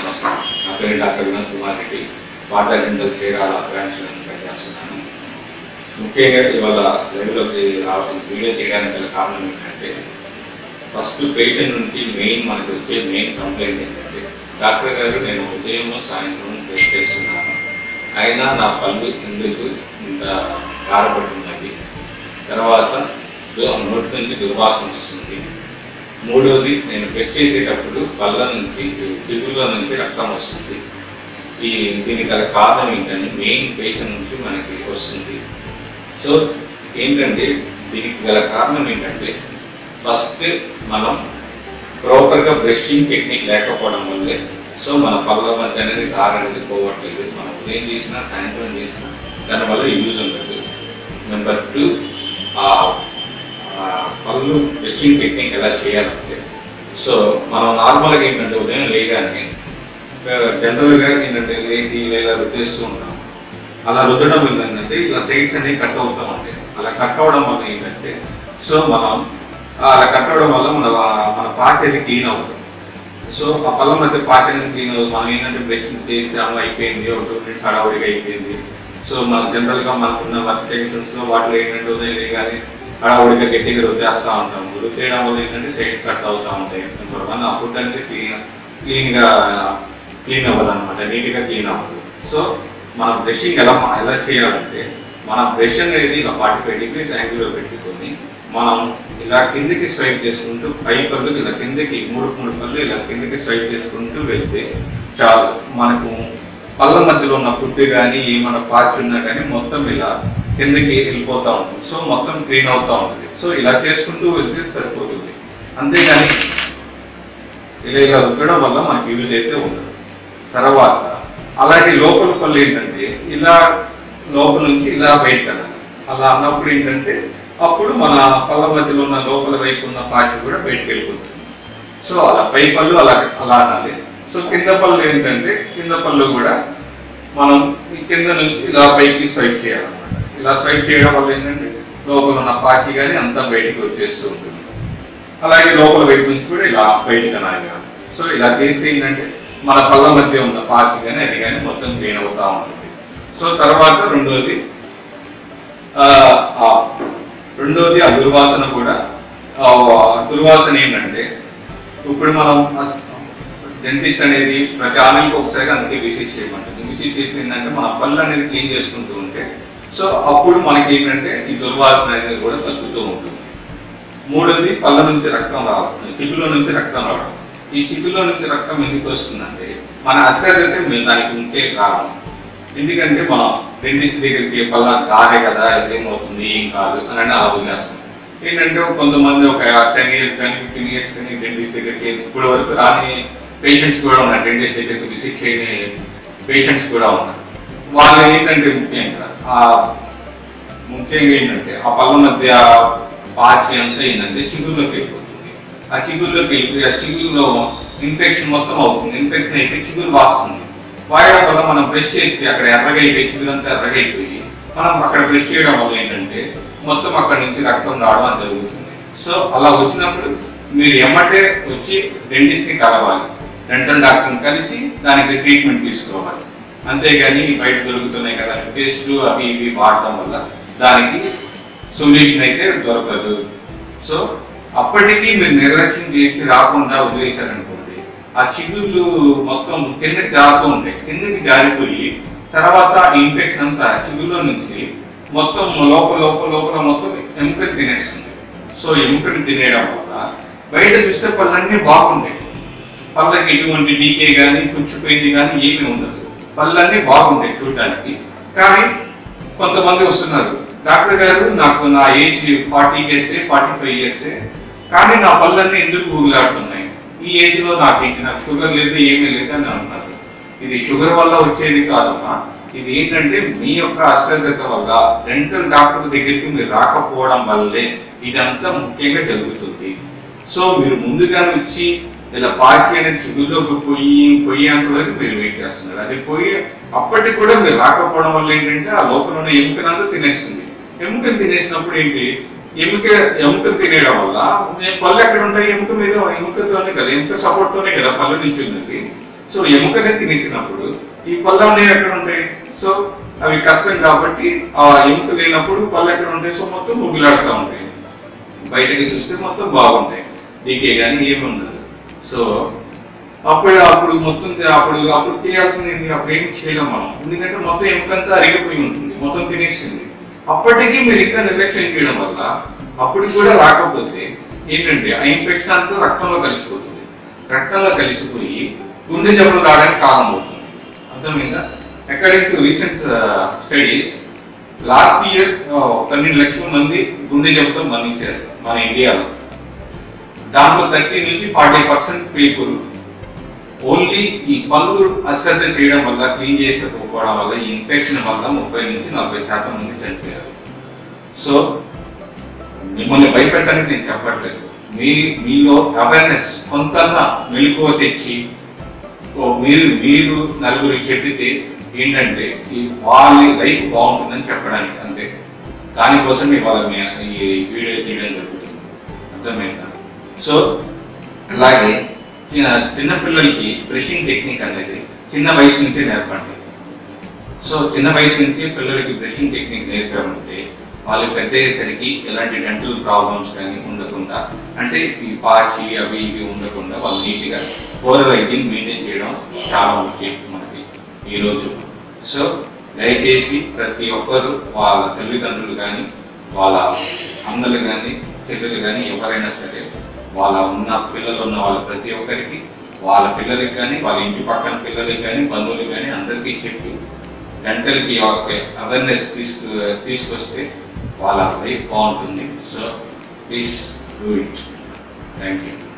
నమస్కారం నా పేరు డాక్టర్ వినోద్ కుమార్ రెడ్డి వార్తా డెంటల్ చీరాల బ్రాంచ్ పనిచేస్తున్నాను ముఖ్యంగా ఇవాళ లైవ్లోకి రావడం వీడియో చేయడానికి గల కారణం ఏంటంటే ఫస్ట్ పేషెంట్ నుంచి మెయిన్ మనకి వచ్చే మెయిన్ కంప్లైంట్ ఏంటంటే డాక్టర్ గారు నేను ఉదయం సాయంత్రం టెస్ట్ చేస్తున్నాను అయినా నా పళ్ళు ఎందుకు ఇంత కారపడుతున్నది తర్వాత దు- నోటి నుంచి దుర్వాసన వస్తుంది మూడోది నేను టెస్ట్ చేసేటప్పుడు పళ్ళ నుంచి చిగుళ్ళ నుంచి రక్తం వస్తుంది ఈ దీనికి గల కారణం ఏంటంటే మెయిన్ పేషెంట్ నుంచి మనకి వస్తుంది సో ఏంటంటే దీనికి గల కారణం ఏంటంటే ఫస్ట్ మనం ప్రాపర్గా బ్రషింగ్ టెక్నిక్ లేకపోవడం వల్లే సో మన పళ్ళ మధ్య అనేది గార అనేది పోవట్లేదు మనం ఉదయం చేసినా సాయంత్రం చేసినా దానివల్ల యూజ్ ఉండదు నెంబర్ టూ ఆ ఆ పళ్ళు బ్రషింగ్ టెక్నిక్ ఎలా చేయాలంటే సో మనం నార్మల్గా ఏంటంటే ఉదయం లేగానే జనరల్గా ఏంటంటే లేచి లేదా రుద్దేస్తూ ఉంటాం అలా రుద్దడం వల్ల ఏంటంటే ఇలా సైడ్స్ అనేవి కట్ అవుతూ ఉంటాయి అలా కట్ అవ్వడం వల్ల ఏంటంటే సో మనం అలా కట్ అవ్వడం వల్ల మన మన పాచ్ అది క్లీన్ అవుతుంది సో ఆ పళ్ళ మధ్య పాచ్ అనేది క్లీన్ అవుతుంది మనం ఏంటంటే బ్రష్ చేసాము అయిపోయింది ఒక టూ మినిట్స్ హడావుడిగా అయిపోయింది సో మనం జనరల్గా మనకున్న వర్క్ టెన్షన్స్లో వాటిలో ఏంటంటే ఉదయం లేగానే హడావుడిగా గట్టిగా రుద్దేస్తూ ఉంటాము రుద్దేయడం వల్ల ఏంటంటే సైడ్స్ కట్ అవుతూ ఉంటాయి నెంబర్ వన్ ఆ ఫుడ్ అనేది క్లీన్ క్లీన్గా క్లీన్ అవ్వదు అనమాట నీట్గా క్లీన్ అవ్వదు సో మనం బ్రషింగ్ ఎలా ఎలా చేయాలంటే మన బ్రష్ అనేది ఇలా ఫార్టీ ఫైవ్ డిగ్రీస్ యాంగిల్లో పెట్టుకొని మనం ఇలా కిందకి స్వైప్ చేసుకుంటూ పై పళ్ళు ఇలా కిందకి మూడు మూడు పళ్ళు ఇలా కిందకి స్వైప్ చేసుకుంటూ వెళ్తే చాలు మనకు పళ్ళ మధ్యలో ఉన్న ఫుడ్ కానీ ఏమైనా పాచ్ ఉన్నా కానీ మొత్తం ఇలా కిందకి వెళ్ళిపోతూ ఉంటుంది సో మొత్తం క్లీన్ అవుతూ ఉంటుంది సో ఇలా చేసుకుంటూ వెళ్తే సరిపోతుంది అంతేగాని ఇలా ఇలా రుద్దడం వల్ల మనకి యూజ్ అయితే ఉండదు తర్వాత అలాగే లోపల పళ్ళు ఏంటంటే ఇలా లోపల నుంచి ఇలా బయట కదా అలా అన్నప్పుడు ఏంటంటే అప్పుడు మన పళ్ళ మధ్యలో ఉన్న లోపల వైపు ఉన్న పాచి కూడా బయటకు వెళ్ళిపోతుంది సో అలా పై పళ్ళు అలా అలా అనాలి సో కింద పళ్ళు ఏంటంటే కింద పళ్ళు కూడా మనం ఈ కింద నుంచి ఇలా పైకి స్వైప్ చేయాలన్నమాట ఇలా స్వైప్ చేయడం వల్ల ఏంటంటే లోపల ఉన్న పాచి కానీ అంతా బయటికి వచ్చేస్తూ ఉంటుంది అలాగే లోపల వైపు నుంచి కూడా ఇలా బయటికి అనాలి సో ఇలా చేస్తే ఏంటంటే మన పళ్ళ మధ్య ఉన్న పాచి కానీ అది కానీ మొత్తం క్లీన్ అవుతా ఉంటుంది సో తర్వాత రెండోది ఆ, ఆ, రెండోది ఆ దుర్వాసన కూడా ఆ, దుర్వాసన ఏంటంటే ఇప్పుడు మనం డెంటిస్ట్ అనేది ప్రతి ఆరు నెలలకు ఒకసారి అందుకే విజిట్ చేయమంటుంది విజిట్ చేస్తే ఏంటంటే మన పళ్ళు అనేది క్లీన్ చేసుకుంటూ ఉంటే సో అప్పుడు మనకి ఏంటంటే ఈ దుర్వాసన అనేది కూడా తగ్గుతూ ఉంటుంది మూడోది పళ్ళ నుంచి రక్తం రావడం చిగుల్లో నుంచి రక్తం రావడం ఈ చిగుల్లో నుంచి రక్తం ఎందుకు వస్తుందంటే మన అశ్రద్ధతే మేము దానికి ఉంటే కారణం ఎందుకంటే మనం డెంటిస్ట్ దగ్గరికి పళ్ళ కారే కదా అదేమవుతుంది ఏం కాదు అని అని అలా వదిలేస్తాం ఏంటంటే కొంతమంది ఒక టెన్ ఇయర్స్ కానీ ఫిఫ్టీన్ ఇయర్స్ కానీ డెంటిస్ట్ దగ్గరికి ఇప్పటి వరకు రాని పేషెంట్స్ కూడా ఉన్నారు డెంటిస్ట్ దగ్గరికి విజిట్ చేయని పేషెంట్స్ కూడా ఉన్నారు వాళ్ళు ఏంటంటే ముఖ్యంగా ఆ ముఖ్యంగా ఏంటంటే ఆ పళ్ళ మధ్య పాచి అంతా ఏంటంటే చిగురులోకి వెళ్ళిపోతుంది ఆ చిగురులోకి వెళ్ళిపోయి ఆ చిగురులో ఇన్ఫెక్షన్ మొత్తం అవుతుంది ఇన్ఫెక్షన్ అయిపోయి చిగురు వాస్తుంది వాయడం వల్ల మనం బ్రష్ చేస్తే అక్కడ ఎర్రగా అయిపోయి చిగురు అంతా ఎర్రగా అయిపోయి మనం అక్కడ బ్రష్ చేయడం వల్ల ఏంటంటే మొత్తం అక్కడ నుంచి రక్తం రావడం అని జరుగుతుంది సో అలా వచ్చినప్పుడు మీరు ఎమ్మటే వచ్చి డెంటిస్ట్ని కలవాలి డెంటల్ డాక్టర్ని కలిసి దానికి ట్రీట్మెంట్ తీసుకోవాలి అంతేగాని బయట దొరుకుతున్నాయి కదా పేస్ట్లు అవి ఇవి వాడటం వల్ల దానికి సొల్యూషన్ అయితే దొరకదు సో అప్పటికి మీరు నిర్లక్ష్యం చేసి రాకుండా వదిలేశారనుకోండి ఆ చిగుర్లు మొత్తం కిందకి జారుతూ ఉంటాయి కిందకి జారిపోయి తర్వాత ఈ ఇన్ఫెక్షన్ అంతా చిగురులో నుంచి మొత్తం లోపల లోపల లోపల మొత్తం ఎముకని తినేస్తుంది సో ఎముకని తినేయడం వల్ల బయట చూస్తే పళ్ళన్నీ బాగుంటాయి పళ్ళకి ఎటువంటి డీకే కానీ పుచ్చిపోయింది కానీ ఏమీ ఉండదు పళ్ళన్నీ బాగుంటాయి చూడడానికి కానీ కొంతమంది వస్తున్నారు డాక్టర్ గారు నాకు నా ఏజ్ ఫార్టీ ఇయర్సే ఫార్టీ ఫైవ్ ఇయర్సే కానీ నా పళ్ళన్నీ ఎందుకు ఊగులాడుతున్నాయి ఈ ఏజ్ లో నాకు ఏంటి నాకు షుగర్ లేదు ఏమీ లేదు అని అంటున్నారు ఇది షుగర్ వల్ల వచ్చేది కాదమ్మా ఇది ఏంటంటే మీ యొక్క అశ్రద్ధత వల్ల డెంటల్ డాక్టర్ దగ్గరికి మీరు రాకపోవడం వల్లే ఇదంతా ముఖ్యంగా జరుగుతుంది సో మీరు ముందుగానే వచ్చి ఇలా పాచి అనేది షుగర్లోకి పోయి పోయేంత వరకు మీరు వెయిట్ చేస్తున్నారు అది పోయి అప్పటికి కూడా మీరు రాకపోవడం వల్ల ఏంటంటే ఆ లోపల ఉన్న ఎముకనంతా తినేస్తుంది ఎముకను తినేసినప్పుడు ఏంటి ఎముక ఎముక తినేయడం వల్ల నేను పళ్ళు ఎక్కడ ఉంటాయి ఎముక మీద ఎముకతోనే కదా ఎముక సపోర్ట్ తోనే కదా పళ్ళు నిల్చున్నది సో ఎముకనే తినేసినప్పుడు ఈ పళ్ళు అనేవి ఎక్కడ ఉంటాయి సో అవి కష్టం కాబట్టి ఆ ఎముక లేనప్పుడు పళ్ళు ఎక్కడ ఉంటాయి సో మొత్తం ముగ్గులాడుతూ ఉంటాయి బయటకి చూస్తే మొత్తం బాగుంటాయి డీకే కానీ ఏమి ఉండదు సో అప్పుడు అప్పుడు మొత్తం తే- అప్పుడు అప్పుడు చేయాల్సింది ఏంటి? అప్పుడు ఏం చేయలేం మనం ఎందుకంటే మొత్తం ఎముకంతా అరిగిపోయి ఉంటుంది మొత్తం తినేస్తుంది అప్పటికీ మీరు ఇంకా నిర్లక్ష్యం చేయడం వల్ల అప్పుడు కూడా రాకపోతే ఏంటంటే ఆ ఇన్ఫెక్షన్ అంతా రక్తంలో కలిసిపోతుంది రక్తంలో కలిసిపోయి గుండె జబ్బులు రావడానికి కారణం అవుతుంది అర్థమైందా according to recent studies last year పన్నెండు లక్షల మంది గుండె జబ్బుతో మరణించారు మన ఇండియాలో దాంట్లో థర్టీ నుంచి ఫార్టీ పర్సెంట్ పీపుల్ ఓన్లీ ఈ పళ్ళు అశ్రద్ధ చేయడం వల్ల క్లీన్ చేసుకోకపోవడం వల్ల ఈ ఇన్ఫెక్షన్ వల్ల ముప్పై నుంచి నలభై శాతం మంది చనిపోయారు సో మిమ్మల్ని భయపెట్టడానికి నేను చెప్పట్లేదు మీ మీలో అవేర్నెస్ కొంత మెలకువ తెచ్చి ఓ మీరు మీరు నలుగురికి చెప్పితే ఏంటంటే ఈ వాళ్ళ లైఫ్ బాగుంటుందని చెప్పడానికి అంతే దానికోసం ఇవాళ మీ- ఈ వీడియో తీయడం జరుగుతుంది అర్థమైందా సో అలాగే చిన్న చిన్న పిల్లలకి బ్రషింగ్ టెక్నిక్ అనేది చిన్న వయసు నుంచే నేర్పండి సో చిన్న వయసు నుంచి పిల్లలకి బ్రషింగ్ టెక్నిక్ నేర్పామంటే వాళ్ళు పెద్ద అయ్యేసరికి ఎలాంటి డెంటల్ ప్రాబ్లమ్స్ కానీ ఉండకుండా అంటే ఈ పాచి అవి ఇవి ఉండకుండా వాళ్ళు నీట్గా ఓరల్ హైజీన్ మెయింటైన్ చేయడం చాలా ముఖ్యం మనకి ఈరోజు సో దయచేసి ప్రతి ఒక్కరు వాళ్ళ తల్లిదండ్రులు కానీ వాళ్ళ అన్నలు కానీ చెల్లెలు కానీ ఎవరైనా సరే వాళ్ళ ఉన్న పిల్లలు ఉన్న వాళ్ళ ప్రతి ఒక్కరికి వాళ్ళ పిల్లలకి కానీ వాళ్ళ ఇంటి పక్కన పిల్లలకి కానీ బంధువులకి కానీ అందరికీ చెప్పి డెంటల్కి అవేర్నెస్ తీసుకు తీసుకొస్తే వాళ్ళ లైఫ్ బాగుంటుంది so please do it thank you